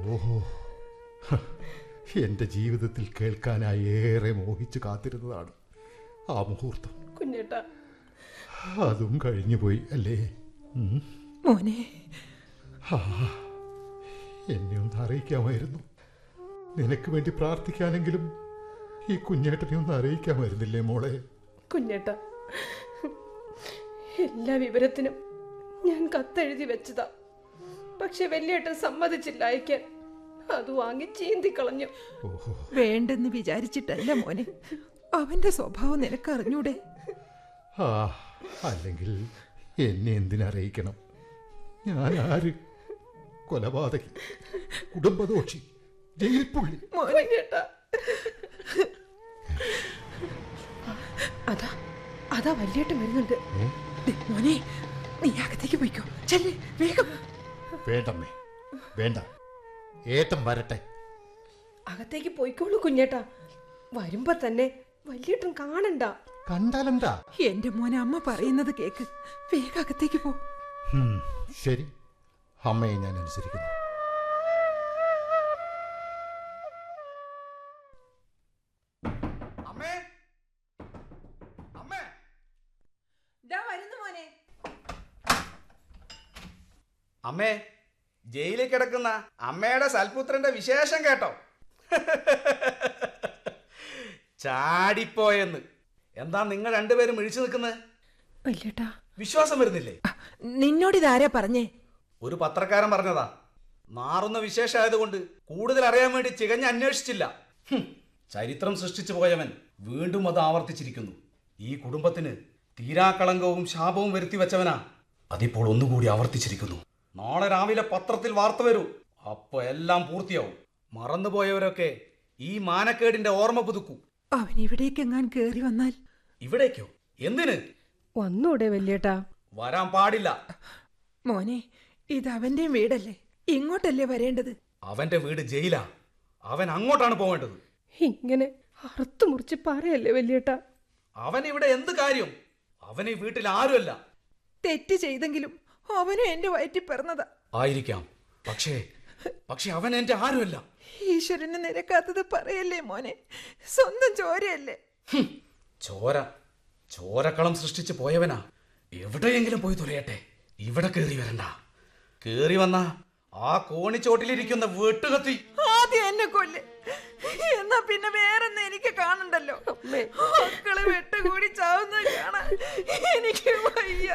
ഓഹോ ഹ, എൻ്റെ ജീവിതത്തിൽ കേൾക്കാനായി ഏറെ മോഹിച്ച് കാത്തിരുന്നതാണ് ആ മുഹൂർത്തം കുഞ്ഞേട്ടാ അതും കഴിഞ്ഞു പോയി അല്ലേ ഉം. മോനെ ആ, എന്നെ ഒന്ന് അറിയിക്കാമായിരുന്നു നിനക്ക് വേണ്ടി പ്രാർത്ഥിക്കാനെങ്കിലും ഈ കുഞ്ഞേട്ടനെ ഒന്ന് അറിയിക്കാമായിരുന്നില്ലേ മോളെ കുഞ്ഞേട്ടാ എല്ലാ വിവരത്തിനും ഞാൻ കത്തെഴുതി വെച്ചതാ പക്ഷെ വലിയേട്ടൻ സമ്മതിച്ചില്ല അയക്കാൻ അത് വാങ്ങി ചീന്തിക്കളഞ്ഞു ഓഹോ വേണ്ടെന്ന് വിചാരിച്ചിട്ടല്ല മോനെ അവന്റെ സ്വഭാവം നിനക്ക് അറിഞ്ഞൂടെ ആ അല്ലെങ്കിൽ എന്നെ എന്തിനറിയിക്കണം ഞാൻ ആര് കൊലപാതകി കുടുംബദോഷി ജയിൽ പുള്ളി കുഞ്ഞേട്ടാ അതാ അതാ വലിയേട്ടൻ വരുന്നുണ്ട് ദേ, മോനെ നീ അകത്തേക്ക് പോയിക്കോ ചെല്ലേ വേഗം വേണ്ടമ്മേ വേണ്ട ഏട്ടൻ വരട്ടെ അകത്തേക്ക് പോയിക്കോളൂ കുഞ്ഞേട്ടാ വരുമ്പോ തന്നെ വലിയേട്ടൻ കാണണ്ട കണ്ടാലെന്താ എന്റെ മോനെ അമ്മ പറയുന്നത് കേക്ക് വേഗം അകത്തേക്ക് പോ ഹും, ശരി അമ്മയെ ഞാൻ അനുസരിക്കുന്നു അമ്മേ അമ്മേ വരുന്നു മോനെ അമ്മേ ജയിലിൽ കിടക്കുന്ന അമ്മയുടെ സൽപുത്രന്റെ വിശേഷം കേട്ടോ ചാടിപ്പോയെന്ന് എന്താ നിങ്ങൾ രണ്ടുപേരും മിഴിച്ചു നിൽക്കുന്നത് വലിയേട്ടാ വിശ്വാസം വരുന്നില്ലേ നിന്നോട് ഇതാരാ പറഞ്ഞേ ഒരു പത്രക്കാരൻ പറഞ്ഞതാ മാറുന്ന വിശേഷമായതുകൊണ്ട് കൂടുതൽ അറിയാൻ വേണ്ടി ചികഞ്ഞ് അന്വേഷിച്ചില്ല ഹും, ചരിത്രം സൃഷ്ടിച്ചു പോയവൻ വീണ്ടും അത് ആവർത്തിച്ചിരിക്കുന്നു ഈ കുടുംബത്തിന് തീരാക്കളങ്കവും ശാപവും വരുത്തി വെച്ചവനാ അതിപ്പോൾ ഒന്നുകൂടി ആവർത്തിച്ചിരിക്കുന്നു നാളെ രാവിലെ പത്രത്തിൽ വാർത്ത വരൂ അപ്പൊ എല്ലാം പൂർത്തിയാവും മറന്നുപോയവരൊക്കെ ഈ മാനക്കേടിന്റെ ഓർമ്മ പുതുക്കൂ അവൻ ഇവിടേക്കെങ്ങാൻ കേറി വന്നാൽ ഇവിടേക്കോ എന്തിന് വന്നൂടെ വലിയേട്ടാ വരാൻ പാടില്ല മോനെ ഇത് അവന്റെയും വീടല്ലേ ഇങ്ങോട്ടല്ലേ വരേണ്ടത് അവന്റെ വീട് ജയിലാ അവൻ അങ്ങോട്ടാണ് പോവേണ്ടത് ഇങ്ങനെ അറുത്തു മുറിച്ച് പറയല്ലേ വലിയേട്ടാ അവൻ ഇവിടെ എന്ത് കാര്യം അവൻ ഈ വീട്ടിൽ ആരുമല്ല തെറ്റ് ചെയ്തെങ്കിലും അവനും എന്റെ വയറ്റിൽ പിറന്നതാ ആയിരിക്കാം പക്ഷേ പക്ഷെ അവൻ എന്റെ ആരുമല്ല ഈശ്വരന് നിരക്കാത്തത് പറയല്ലേ മോനെ സ്വന്തം ചോരയല്ലേ ഹും, ചോര ചോരക്കളം സൃഷ്ടിച്ച് പോയവനാ എവിടെയെങ്കിലും പോയി തുലയട്ടെ ഇവിടെ കേറി വരണ്ട കേറി വന്ന ആ കോണിച്ചോട്ടിലിരിക്കുന്ന വെട്ടുകത്തി ആദ്യം എന്നെ കൊല്ല് എന്നാ പിന്നെ വേറൊന്നും എനിക്ക് കാണണ്ടല്ലോ അമ്മേ. മക്കളെ വെട്ടുകൂടി ചാവുന്നത് കാണാൻ എനിക്ക് വയ്യ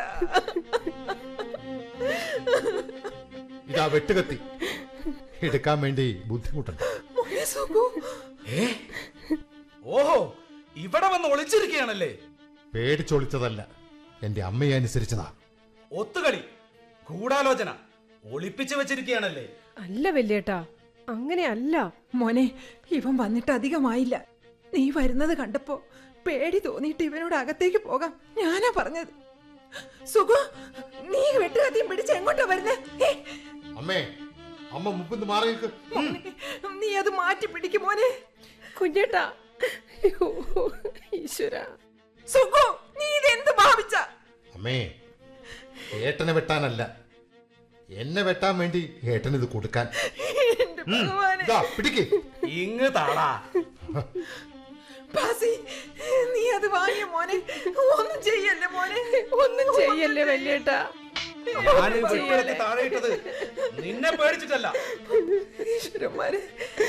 ഇതാ വെട്ടുകത്തി എടുക്കാൻ വേണ്ടി ബുദ്ധിമുട്ടുണ്ട് മോനെ സുഖു ഏ ഓഹോ ഇവിടെ വന്ന് ഒളിച്ചിരിക്കുകയാണല്ലേ പേടിച്ചൊളിച്ചതല്ല എൻ്റെ അമ്മയെ അനുസരിച്ചതാ ഒത്തുകളി ഗൂഢാലോചന ഒളിപ്പിച്ചു വെച്ചിരിക്കുകയാണല്ലേ അല്ല വലിയേട്ടാ അങ്ങനെ അല്ല മോനെ ഇവൻ വന്നിട്ട് അധികമായില്ല നീ വരുന്നത് കണ്ടപ്പോ പേടി തോന്നിയിട്ട് ഇവനോട് അകത്തേക്ക് പോകാം ഞാനാ പറഞ്ഞത് സുഖു നീ വെട്ടുകത്തിയും പിടിച്ച് എങ്ങോട്ടാ വരുന്നേ ഏ, അമ്മേ അമ്മ മുപ്പിന്ന് മാറി നിൽക്ക് മോനെ, നീ അത് മാറ്റി പിടിക്കും മോനെ കുഞ്ഞേട്ടാ അയ്യോ, ഈശ്വരാ സുഖു നീ ഇതെന്ത് ഭാവിച്ച അമ്മേ ഏട്ടനെ വെട്ടാനല്ല എന്നെ വെട്ടാൻ വേണ്ടി ഏട്ടൻ ഇത് കൊടുക്കാൻ എന്റെ ഭഗവാനെ ഇതാ പിടിക്ക് ഇങ്ങ് താടാ ബാസി നീ അത് വാങ്ങിയ മോനെ ഒന്നും ചെയ്യല്ലേ മോനെ ഒന്നും ചെയ്യല്ലേ വലിയേട്ടാ ഞാൻ വെട്ടുകത്തി താഴെ ഇട്ടത് നിന്നെ പേടിച്ചിട്ടല്ല ഈശ്വരന്മാരെ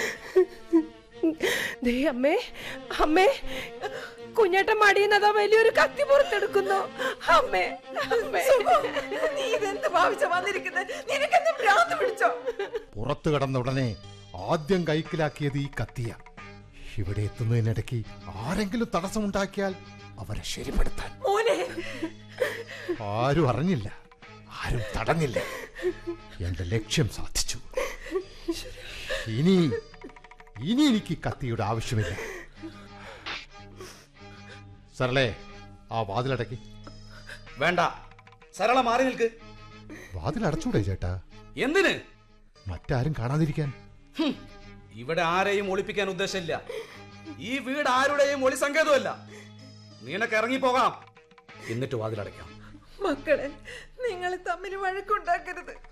ദേ അമ്മേ അമ്മേ കുഞ്ഞേട്ടൻ മടിയുന്നതാ വലിയൊരു കത്തി പുറത്തെടുക്കുന്നു അമ്മേ അമ്മേ സുഖു, നീ ഇതെന്ത് ഭാവിച്ച വന്നിരിക്കുന്നത് നിനക്കെന്ത് ഭ്രാന്ത് പിടിച്ചോ പുറത്തു കടന്ന ഉടനെ ആദ്യം കൈക്കലാക്കിയത് ഈ കത്തിയ ഇവിടെ എത്തുന്നതിനിടയ്ക്ക് ആരെങ്കിലും തടസ്സമുണ്ടാക്കിയാൽ അവരെ ശരിപ്പെടുത്താൻ മോനെ ആരും അറിഞ്ഞില്ല ആരും തടഞ്ഞില്ല എന്റെ ലക്ഷ്യം സാധിച്ചു ഇനി ഇനി എനിക്ക് ഈ കത്തിയുടെ ആവശ്യമില്ല സരളേ ആ വാതിലടക്കി വേണ്ട സരള മാറി നിൽക്ക് വാതിലടച്ചൂടെ ചേട്ടാ എന്തിന് മറ്റാരും കാണാതിരിക്കാൻ ഹും, ഇവിടെ ആരെയും ഒളിപ്പിക്കാൻ ഉദ്ദേശമില്ല ഈ വീട് ആരുടെയും ഒളി സങ്കേതമല്ല നിനക്ക് ഇറങ്ങിപ്പോകാം എന്നിട്ട് വാതിലടയ്ക്കാം മക്കളെ നിങ്ങൾ തമ്മിൽ വഴക്കുണ്ടാക്കരുത്